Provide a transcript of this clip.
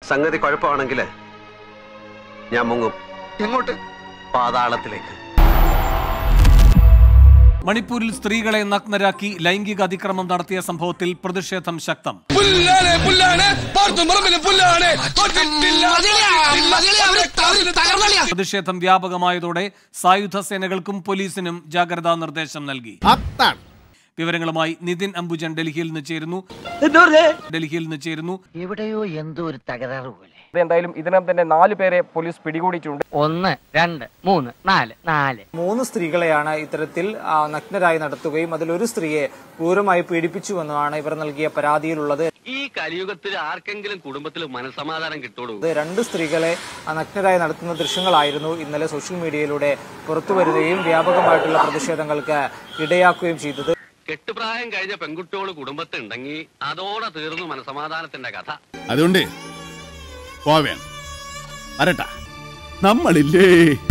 സംഗതി കുഴപ്പമാണെങ്കിൽ ഞാൻ മുങ്ങും എങ്ങോട്ട് പാതാളത്തിലേക്ക് മണിപ്പൂരിൽ സ്ത്രീകളെ നഗ്നരാക്കി ലൈംഗിക അതിക്രമം നടത്തിയ സംഭവത്തിൽ പ്രതിഷേധം ശക്തം പുല്ലാണ് പുല്ലാണ് പാർത്തു പറമ്പില് പുല്ലാണ് പ്രതിഷേധം വ്യാപകമായതോടെ സായുധ സേനകൾക്കും പോലീസിനും ജാഗ്രതാ നിർദ്ദേശം നൽകി വിവരങ്ങളുമായി നിതിൻ അംബുജൻ ഡൽഹിയിൽ നിന്ന് ചേരുന്നു ഡൽഹിയിൽ നിന്ന് ചേരുന്നു എവിടെയോ എന്തോ ഒരു തകരാറ് പോലെ എന്തായാലും ഇതിനകം തന്നെ നാല് പേരെ പോലീസ് പിടികൂടിയിട്ടുണ്ട് ഒന്ന് രണ്ട് മൂന്ന് നാല് നാല് മൂന്ന് സ്ത്രീകളെയാണ് ഇത്തരത്തിൽ ആ, നഗ്നരായി നടത്തുകയും അതിലൊരു സ്ത്രീയെ ക്രൂരമായി പീഡിപ്പിച്ചുവെന്നാണ് ഇവർ നൽകിയ പരാതിയിലുള്ളത് ഈ കലിയുഗത്തിൽ ആർക്കെങ്കിലും കുടുംബത്തിൽ മനസമാധാനം കിട്ടുള്ളൂ ഇത് രണ്ട് സ്ത്രീകളെ ആ, നഗ്നരായി നടത്തുന്ന ദൃശ്യങ്ങളായിരുന്നു ഇന്നലെ സോഷ്യൽ മീഡിയയിലൂടെ പുറത്തുവരികയും വ്യാപകമായിട്ടുള്ള പ്രതിഷേധങ്ങൾക്ക് ഇടയാക്കുകയും ചെയ്തത് കെട്ടുപ്രായം കഴിഞ്ഞ പെൺകുട്ടികൾ കുടുംബത്തുണ്ടെങ്കിൽ അതോടെ തീർന്നു മനസമാധാനത്തിന്റെ കഥ അതുകൊണ്ട് പോവേണം വരട്ടാ നമ്മളില്ലേ